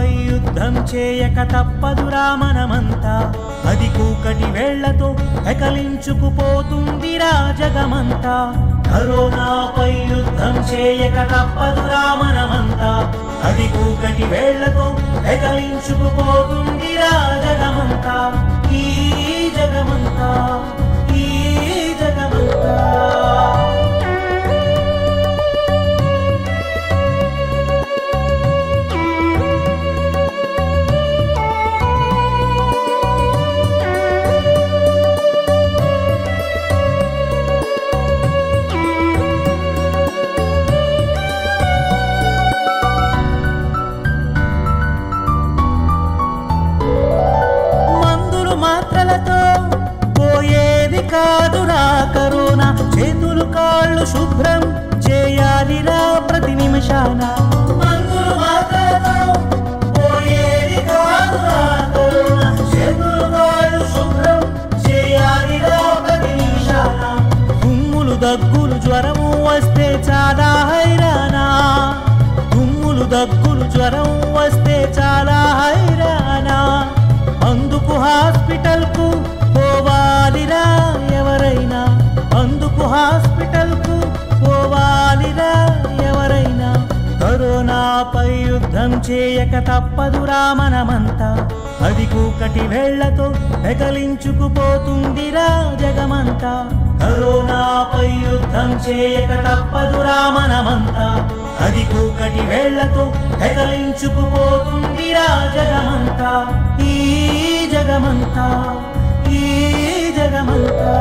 యుద్ధం చేయక తప్పదురా మనమంతా అది కూకటి వేళ్లతో ఎకలించుకుపోతుందిరా జగమంతా కరోనాపై యుద్ధం చేయక తప్పదురా మనమంతా అది కూకటి వేళ్లతో ఎకలించుకుపోతుందిరా జగమంతా ఈ జగమంతా ఈ జగమంతా మందులు మాత్రలతో పోయేది కాదురా కరోనా చేతులు కాళ్ళు శుభ్రం చేయాలిరా ప్రతి నిమిషాన మందులు మాత్రలతో పోయేది కాదురా కరోనా చేతులు కాళ్ళు శుభ్రం చేయాలిరా ప్రతి నిమిషాన తుమ్ములు దగ్గులు జ్వరము వస్తే చాలా హైరానా తుమ్ములు దగ్గులు జ్వరం వస్తే చాలా హైరానా అందుకు హాస్పిటల్ కు పోవాలిరా ఎవరైనా అందుకు హాస్పిటల్ కు పోవాలిరా ఎవరైనా కరోనాపై యుద్ధం చేయక తప్పదురా మనమంతా అది కూకటి వేళ్లతో ఎగలించుకుపోతుందిరా జగమంతా కరోనాపై యుద్ధం చేయక తప్పదురా మనమంతా అది కూకటి వేళ్లతో ఎగలించుకుపోతుందిరా జగమంతా ఈ జగమంతా ఈ జగమంతా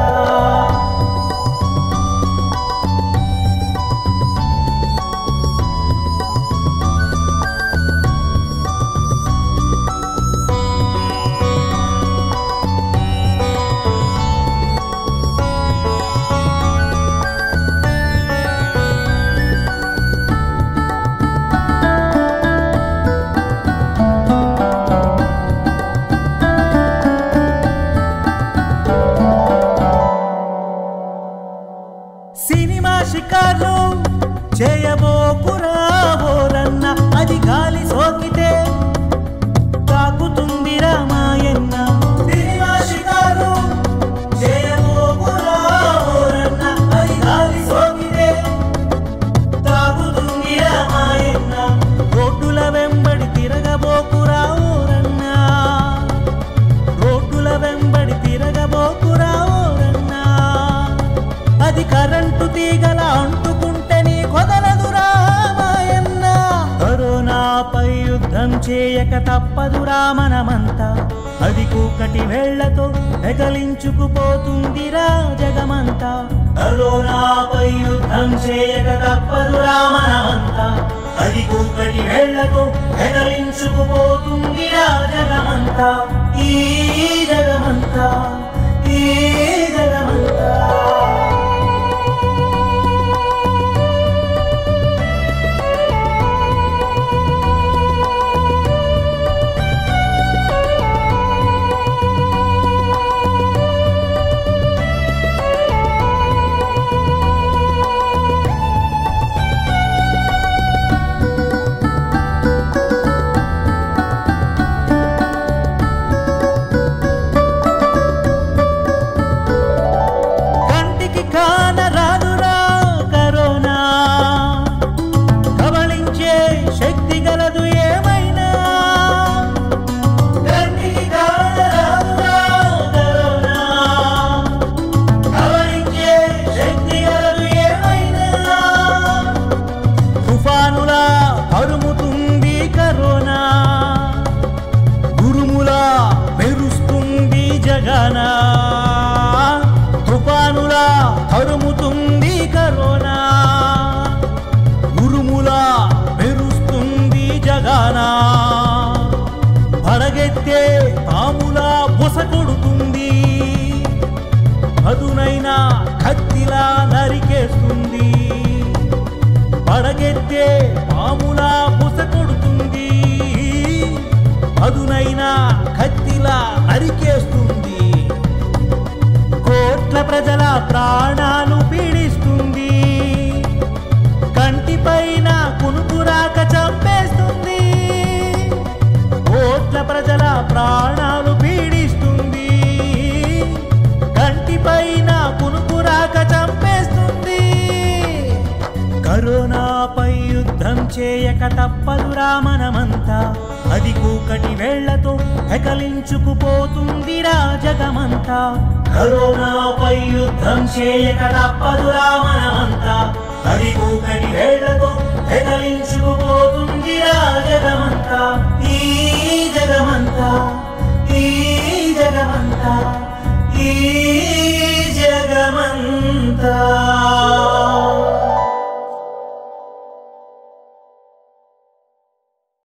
సినిమా షికార్లు చేయబోకురా ఓరన్న అది గాలి సోకితే తాకుతుందిరా మాయన్న సినిమా షికార్లు చేయబోకురా ఓరన్న అది గాలి సోకితే తాకుతుందిరా మాయన్న రోడ్డుల వెంబడి తిరగబోకురా ఓరన్నా రోడ్డుల వెంబడి తిరగబోకురా ఓరన్నా అది కరెంటు తీగల అంటుకుంటే నీ కొదలదురా మాయన్న కరోనాపై యుద్ధం చేయక తప్పదురా మనమంతా అది కూకటి వేళ్లతో ఎగలించుకుపోతుందిరా జగమంతా కరోనాపై యుద్ధం చేయక తప్పదురా మనమంతా అది కూకటి వేళ్లతో ఎగలించుకుపోతుందిరా జగమంతా ఈ జగమంతా ఈ జగమంతా కంటికి కాన రాదురా కరోనా కబళించే శక్తి గలదు ఏమైనా కంటికి కాన రాదురా కరోనా కబళించే శక్తి గలదు ఏమైనా తుఫానులా కరుముతుంది కరోనా గురుములా మెరుస్తుంది జగన తుఫానులా తరుముతుంది కరోనా గురుములా మెరుస్తుంది జగన పడగెత్తే పాములా బుస కొడుతుంది అదునైనా కత్తిలా నరికేస్తుంది పడగెత్తే పాములా బుస కొడుతుంది అదునైనా కత్తిలా నరికేస్తుంది కోట్ల ప్రజల ప్రాణాలు పీడిస్తుంది కంటిపైన కునుకురాక చంపేస్తుంది ప్రజల ప్రాణాలు పీడిస్తుంది కంటిపైన కునుకురాక చంపేస్తుంది కరోనాపై యుద్ధం చేయక తప్పదురా మనమంతా అది కూకటి వేళ్లతో హెకలించుకుపోతుందిరా జగమంతా కరోనాపై యుద్ధం చేయక తప్పదురా మనమంతా అది కూకటి వేళ్లతో హెకలించుకుపోతుందిరా జగమంతా ఈ జగమంతా ఈ జగమంతా ఈ జగమంతా